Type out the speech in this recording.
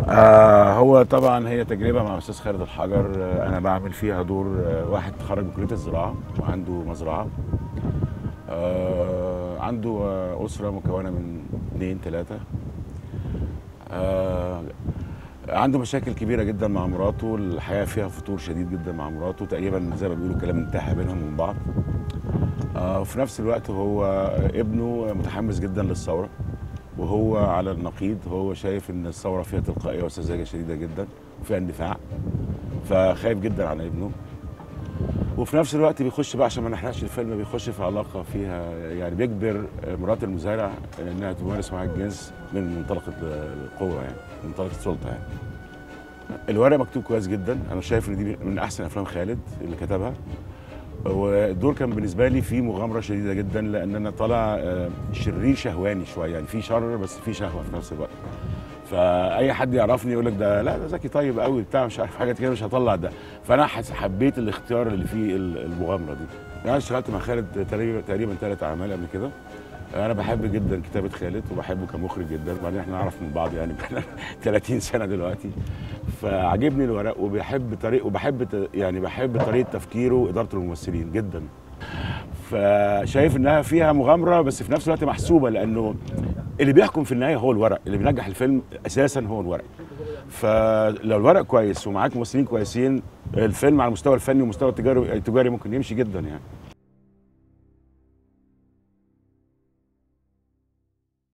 آه هو طبعا هي تجربه مع استاذ خالد الحجر آه انا بعمل فيها دور آه واحد تخرج من كليه الزراعه وعنده مزرعه آه عنده آه اسره مكونه من اثنين ثلاثه آه عنده مشاكل كبيره جدا مع مراته الحياه فيها فتور شديد جدا مع مراته تقريبا زي ما بيقولوا كلام انتهى بينهم من بعض آه وفي نفس الوقت هو ابنه متحمس جدا للثوره وهو على النقيض هو شايف ان الثوره فيها تلقائيه وسذاجه شديده جدا وفيها اندفاع فخايف جدا على ابنه وفي نفس الوقت بيخش بقى عشان ما نحرقش الفيلم بيخش في علاقه فيها يعني بيجبر مرات المزارع انها تمارس معاه الجنس من منطلق القوه يعني من منطلق السلطه يعني الورق مكتوب كويس جدا انا شايف ان دي من احسن افلام خالد اللي كتبها والدور كان بالنسبه لي فيه مغامره شديده جدا لان انا طالع شرير شهواني شويه يعني في شر بس في شهوه في نفس الوقت فاي حد يعرفني يقول لك ده لا ده ذكي طيب قوي بتاع مش عارف حاجات كده مش هطلع ده فانا حبيت الاختيار اللي فيه المغامره دي انا اشتغلت مع خالد تقريبا تقريبا ثلاث اعمال قبل كده انا بحب جدا كتابه خالد وبحبه كمخرج جدا وبعدين احنا نعرف من بعض يعني بقالنا 30 سنه دلوقتي فعجبني الورق وبحب طريق وبحب يعني بحب طريقه تفكيره وادارته للممثلين جدا فشايف انها فيها مغامره بس في نفس الوقت محسوبه لانه اللي بيحكم في النهايه هو الورق اللي بينجح الفيلم اساسا هو الورق فلو الورق كويس ومعاك ممثلين كويسين الفيلم على المستوى الفني والمستوى التجاري التجاري ممكن يمشي جدا يعني